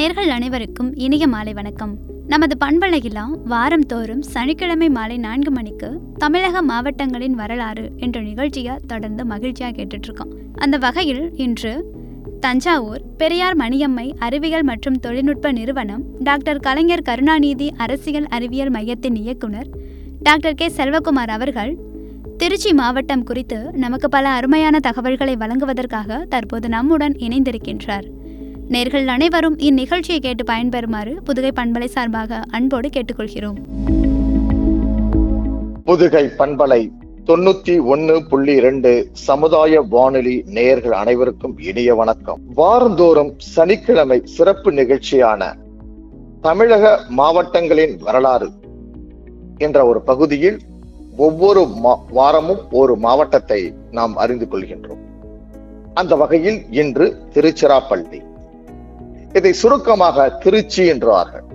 நேர்கள் அனைவருக்கும் இனிய மாலை வணக்கம் நமது பண்பலையிலா வாரம் தோறும் சனிக்கிழமை மாலை நான்கு மணிக்கு தமிழக மாவட்டங்களின் வரலாறு என்ற நிகழ்ச்சியை தொடர்ந்து மகிழ்ச்சியா கேட்டுட்டு இருக்கோம் அந்த வகையில் இன்று தஞ்சாவூர் பெரியார் மணியம்மை அறிவியல் மற்றும் தொழில்நுட்ப நிறுவனம் டாக்டர் கலைஞர் கருணாநிதி அரசியல் அறிவியல் மையத்தின் இயக்குனர் டாக்டர் கே செல்வகுமார் அவர்கள் திருச்சி மாவட்டம் குறித்து நமக்கு பல அருமையான தகவல்களை வழங்குவதற்காக தற்போது நம்முடன் இணைந்திருக்கின்றார் நேர்கள் அனைவரும் இந்நிகழ்ச்சியை கேட்டு பயன்பெறுமாறு புதுகை பண்பலை சார்பாக அன்போடு கேட்டுக்கொள்கிறோம் புதுகை பண்பலை தொண்ணூத்தி ஒன்னு புள்ளி இரண்டு சமுதாய வானொலி நேயர்கள் அனைவருக்கும் இனிய வணக்கம் வாரந்தோறும் சனிக்கிழமை சிறப்பு நிகழ்ச்சியான தமிழக மாவட்டங்களின் வரலாறு என்ற ஒரு பகுதியில் ஒவ்வொரு மா- வாரமும் ஒரு மாவட்டத்தை நாம் அறிந்து கொள்கின்றோம் அந்த வகையில் இன்று திருச்சிராப்பள்ளி இதை சுருக்கமாக திருச்சி என்றார்கள்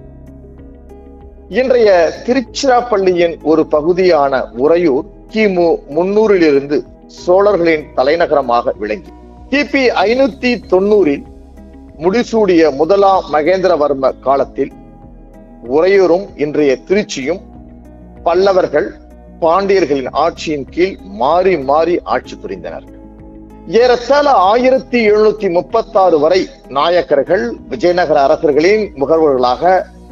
இன்றைய திருச்சிராப்பள்ளியின் ஒரு பகுதியான உறையூர் கிமு முன்னூறிலிருந்து சோழர்களின் தலைநகரமாக விளங்கி கிபி ஐநூத்தி தொண்ணூறில் முடிசூடிய முதலாம் மகேந்திரவர்ம காலத்தில் உறையூரும் இன்றைய திருச்சியும் பல்லவர்கள் பாண்டியர்களின் ஆட்சியின் கீழ் மாறி மாறி ஆட்சி புரிந்தனர் ஏறத்தாழ ஆயிரத்தி எழுநூத்தி முப்பத்தாறு வரை நாயக்கர்கள் விஜயநகர அரசர்களின் முகர்வர்களாக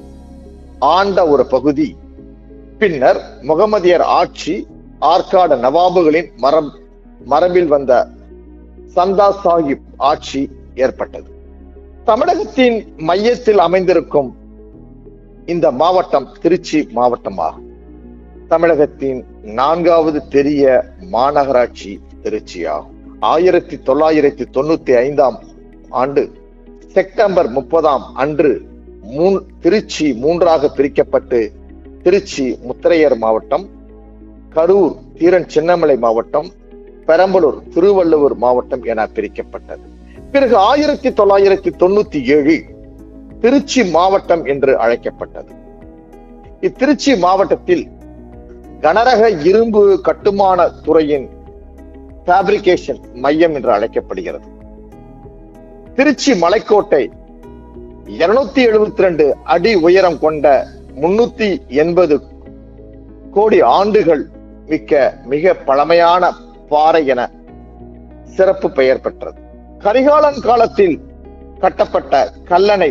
ஆண்ட ஒரு பகுதி பின்னர் முகமதியர் ஆட்சி ஆற்காடு நவாபுகளின் மரம் மரபில் வந்த சந்தா சாஹிப் ஆட்சி ஏற்பட்டது தமிழகத்தின் மையத்தில் அமைந்திருக்கும் இந்த மாவட்டம் திருச்சி மாவட்டமாகும் தமிழகத்தின் நான்காவது பெரிய மாநகராட்சி திருச்சி ஆகும் ஆயிரத்தி தொள்ளாயிரத்தி தொண்ணூத்தி ஐந்தாம் ஆண்டு செப்டம்பர் முப்பதாம் அன்று மூன் திருச்சி மூன்றாக பிரிக்கப்பட்டு திருச்சி முத்திரையர் மாவட்டம் கரூர் தீரன் சின்னமலை மாவட்டம் பெரம்பலூர் திருவள்ளுவர் மாவட்டம் என பிரிக்கப்பட்டது பிறகு ஆயிரத்தி தொள்ளாயிரத்தி தொண்ணூத்தி ஏழில் திருச்சி மாவட்டம் என்று அழைக்கப்பட்டது இத்திருச்சி மாவட்டத்தில் கனரக இரும்பு கட்டுமான துறையின் ஃபேப்ரிகேஷன் மையம் என்று அழைக்கப்படுகிறது திருச்சி மலைக்கோட்டை இருநூத்தி எழுபத்தி ரெண்டு அடி உயரம் கொண்ட முன்னூத்தி எண்பது கோடி ஆண்டுகள் மிக்க மிக பழமையான பாறை என சிறப்பு பெயர் பெற்றது கரிகாலன் காலத்தில் கட்டப்பட்ட கல்லணை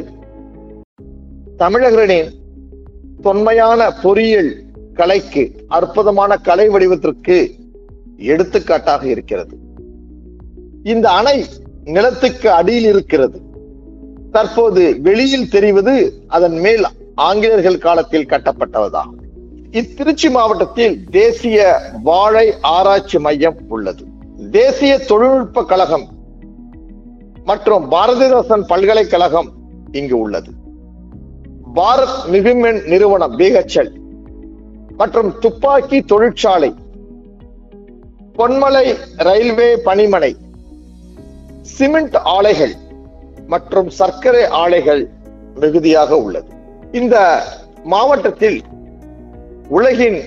தமிழர்களின் தொன்மையான பொறியியல் கலைக்கு அற்புதமான கலை வடிவத்திற்கு எடுத்துக்காட்டாக இருக்கிறது இந்த அணை நிலத்துக்கு அடியில் இருக்கிறது தற்போது வெளியில் தெரிவது அதன் மேல் ஆங்கிலேயர்கள் காலத்தில் கட்டப்பட்டதுதான் இத்திருச்சி மாவட்டத்தில் தேசிய வாழை ஆராய்ச்சி மையம் உள்ளது தேசிய தொழில்நுட்ப கழகம் மற்றும் பாரதிதாசன் பல்கலைக்கழகம் இங்கு உள்ளது பாரத் மிகுமென் நிறுவனம் பிஹெச்எல் மற்றும் துப்பாக்கி தொழிற்சாலை பொன்மலை ரயில்வே பணிமனை சிமெண்ட் ஆலைகள் மற்றும் சர்க்கரை ஆலைகள் மிகுதியாக உள்ளது இந்த மாவட்டத்தில் உலகின்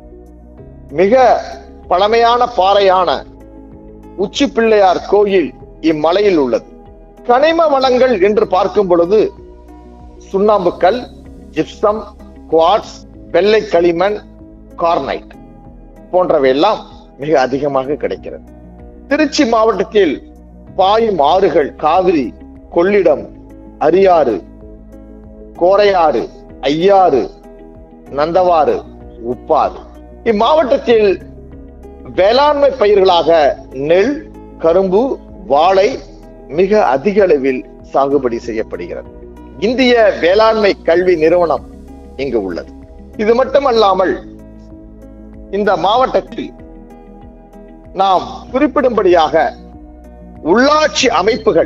மிக பழமையான பாறையான உச்சி பிள்ளையார் கோயில் இம்மலையில் உள்ளது கனிம வளங்கள் என்று பார்க்கும் பொழுது சுண்ணாம்புக்கல் ஜிப்சம் குவாட்ஸ் வெள்ளை களிமண் கார்னைட் போன்றவையெல்லாம் மிக அதிகமாக கிடைக்கிறது திருச்சி மாவட்டத்தில் பாயும் ஆறுகள் காவிரி கொள்ளிடம் அரியாறு கோரையாறு ஐயாறு நந்தவாறு உப்பாறு இம்மாவட்டத்தில் வேளாண்மை பயிர்களாக நெல் கரும்பு வாழை மிக அதிக அளவில் சாகுபடி செய்யப்படுகிறது இந்திய வேளாண்மை கல்வி நிறுவனம் இங்கு உள்ளது இது மட்டுமல்லாமல் இந்த மாவட்டத்தில் நாம் குறிப்பிடும்படியாக உள்ளாட்சி அமைப்புகள்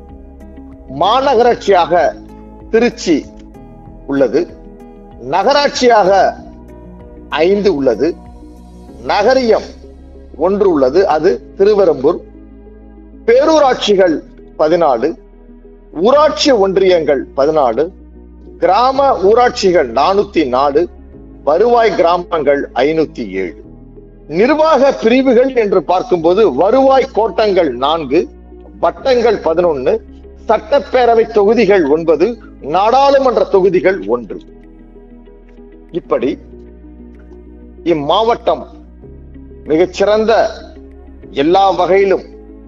மாநகராட்சியாக திருச்சி உள்ளது நகராட்சியாக ஐந்து உள்ளது நகரியம் ஒன்று உள்ளது அது திருவெரும்பூர் பேரூராட்சிகள் பதினாலு ஊராட்சி ஒன்றியங்கள் பதினாலு கிராம ஊராட்சிகள் நானூத்தி நாலு வருவாய் கிராமங்கள் ஐநூத்தி ஏழு நிர்வாக பிரிவுகள் என்று பார்க்கும்போது வருவாய் கோட்டங்கள் நான்கு வட்டங்கள் பதினொன்னு சட்டப்பேரவை தொகுதிகள் ஒன்பது நாடாளுமன்ற தொகுதிகள் ஒன்று இப்படி இம்மாவட்டம் மிகச்சிறந்த எல்லா வகையிலும்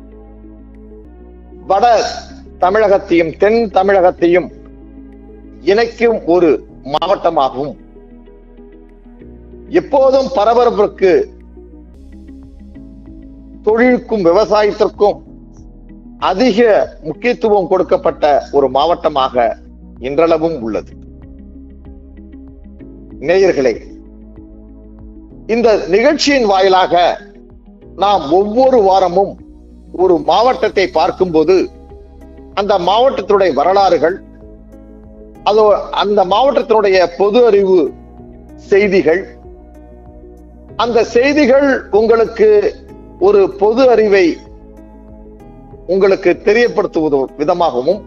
வட தமிழகத்தையும் தென் தமிழகத்தையும் இணைக்கும் ஒரு மாவட்டமாகவும் எப்போதும் பரபரப்பிற்கு தொழிலுக்கும் விவசாயத்திற்கும் அதிக முக்கியத்துவம் கொடுக்கப்பட்ட ஒரு மாவட்டமாக இன்றளவும் உள்ளது நேயர்களே இந்த நிகழ்ச்சியின் வாயிலாக நாம் ஒவ்வொரு வாரமும் ஒரு மாவட்டத்தை பார்க்கும்போது அந்த மாவட்டத்தினுடைய வரலாறுகள் அதோ அந்த மாவட்டத்தினுடைய பொது அறிவு செய்திகள் அந்த செய்திகள் உங்களுக்கு ஒரு பொது அறிவை உங்களுக்கு தெரியப்படுத்துவது விதமாகவும்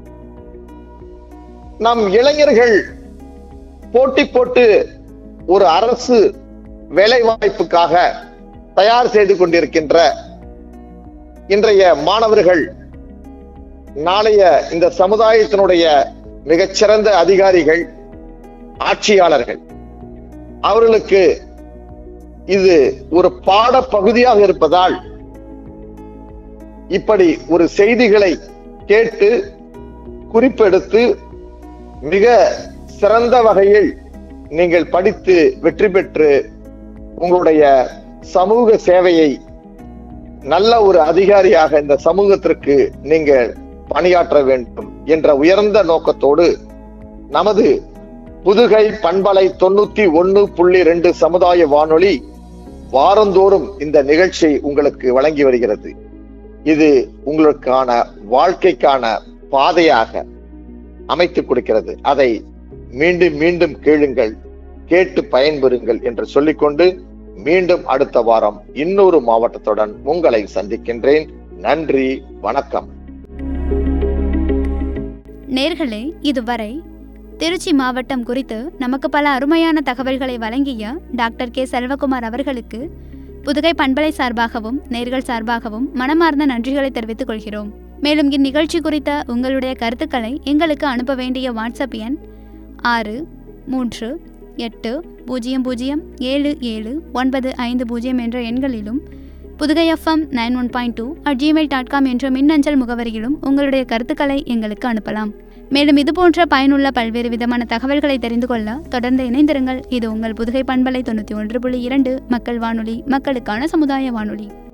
நம் இளைஞர்கள் போட்டி போட்டு ஒரு அரசு வேலை வாய்ப்புக்காக தயார் செய்து கொண்டிருக்கின்ற இன்றைய மாணவர்கள் நாளைய இந்த சமுதாயத்தினுடைய மிகச்சிறந்த அதிகாரிகள் ஆட்சியாளர்கள் அவர்களுக்கு இது ஒரு பாட பகுதியாக இருப்பதால் இப்படி ஒரு செய்திகளை கேட்டு குறிப்பெடுத்து மிக சிறந்த வகையில் நீங்கள் படித்து வெற்றி பெற்று உங்களுடைய சமூக சேவையை நல்ல ஒரு அதிகாரியாக இந்த சமூகத்திற்கு நீங்கள் பணியாற்ற வேண்டும் என்ற உயர்ந்த நோக்கத்தோடு நமது புதுகை பண்பலை தொண்ணூத்தி ஒன்னு புள்ளி ரெண்டு சமுதாய வானொலி வாரந்தோறும் இந்த நிகழ்ச்சியை உங்களுக்கு வழங்கி வருகிறது இது உங்களுக்கான வாழ்க்கைக்கான பாதையாக அமைத்துக் கொடுக்கிறது அதை மீண்டும் மீண்டும் கேளுங்கள் கேட்டு பயன்பெறுங்கள் என்று சொல்லிக்கொண்டு மீண்டும் அடுத்த வாரம் இன்னொரு மாவட்டத்துடன் உங்களை சந்திக்கின்றேன் நன்றி வணக்கம் நேர்களே இதுவரை திருச்சி மாவட்டம் குறித்து நமக்கு பல அருமையான தகவல்களை வழங்கிய டாக்டர் கே செல்வகுமார் அவர்களுக்கு புதுகை பண்பலை சார்பாகவும் நேர்கள் சார்பாகவும் மனமார்ந்த நன்றிகளை தெரிவித்துக் கொள்கிறோம் மேலும் இந்நிகழ்ச்சி குறித்த உங்களுடைய கருத்துக்களை எங்களுக்கு அனுப்ப வேண்டிய வாட்ஸ்அப் எண் ஆறு மூன்று எட்டு பூஜ்ஜியம் பூஜ்ஜியம் ஏழு ஏழு ஒன்பது ஐந்து பூஜ்ஜியம் என்ற எண்களிலும் Pudugai FM nine one point two at Gmail dot com என்ற மின்னஞ்சல் முகவரியிலும் உங்களுடைய கருத்துக்களை எங்களுக்கு அனுப்பலாம் மேலும் இதுபோன்ற பயனுள்ள பல்வேறு விதமான தகவல்களை தெரிந்து கொள்ள தொடர்ந்து இணைந்திருங்கள் இது உங்கள் புதுகை பண்பலை தொண்ணூற்றி ஒன்று புள்ளி இரண்டு மக்கள் வானொலி மக்களுக்கான சமுதாய வானொலி